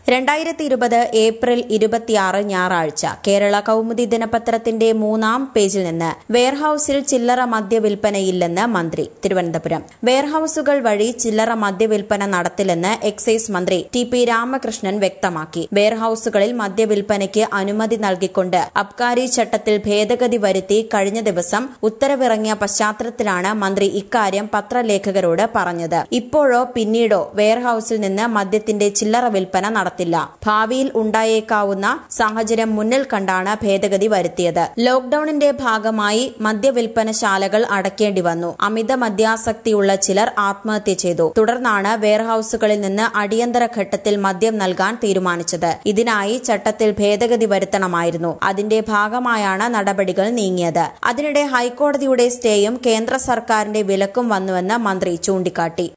രണ്ടായിരത്തി ഇരുപത് ഏപ്രിൽ ഇരുപത്തിയാറ് ഞായറാഴ്ച കേരള കൗമുദി ദിനപത്രത്തിന്റെ മൂന്നാം പേജിൽ നിന്ന് വെയർഹൌസിൽ ചില്ലറ മദ്യവിൽപ്പനയില്ലെന്ന് മന്ത്രി തിരുവനന്തപുരം വെയർഹൌസുകൾ വഴി ചില്ലറ മദ്യവിൽപ്പന നടത്തില്ലെന്ന് എക്സൈസ് മന്ത്രി ടി പി രാമകൃഷ്ണൻ വ്യക്തമാക്കി വെയർഹൌസുകളിൽ മദ്യവിൽപ്പനയ്ക്ക് അനുമതി നൽകിക്കൊണ്ട് അബ്കാരി ചട്ടത്തിൽ ഭേദഗതി വരുത്തി കഴിഞ്ഞ ദിവസം ഉത്തരവിറങ്ങിയ പശ്ചാത്തലത്തിലാണ് മന്ത്രി ഇക്കാര്യം പത്രലേഖകരോട് പറഞ്ഞത് ഇപ്പോഴോ പിന്നീടോ വെയർഹൌസിൽ നിന്ന് മദ്യത്തിന്റെ ചില്ലറ വിൽപ്പന നടത്തില്ല ഭാവിയിൽ ഉണ്ടായേക്കാവുന്ന സാഹചര്യം മുന്നിൽ കണ്ടാണ് ഭേദഗതി വരുത്തിയത് ലോക്ഡൌണിന്റെ ഭാഗമായി മദ്യവിൽപ്പനശാലകൾ അടയ്ക്കേണ്ടി വന്നു അമിത മദ്യാസക്തിയുള്ള ചിലർ ആത്മഹത്യ ചെയ്തു തുടർന്നാണ് വെയർഹൌസുകളിൽ നിന്ന് അടിയന്തര ഘട്ടത്തിൽ മദ്യം നൽകാൻ തീരുമാനിച്ചത് ഇതിനായി ചട്ടത്തിൽ ഭേദഗതി വരുത്തണമായിരുന്നു അതിന്റെ ഭാഗമായാണ് നടപടികൾ നീങ്ങിയത് അതിനിടെ ഹൈക്കോടതിയുടെ സ്റ്റേയും കേന്ദ്ര സർക്കാരിന്റെ വിലക്കും വന്നുവെന്ന് മന്ത്രി ചൂണ്ടിക്കാട്ടി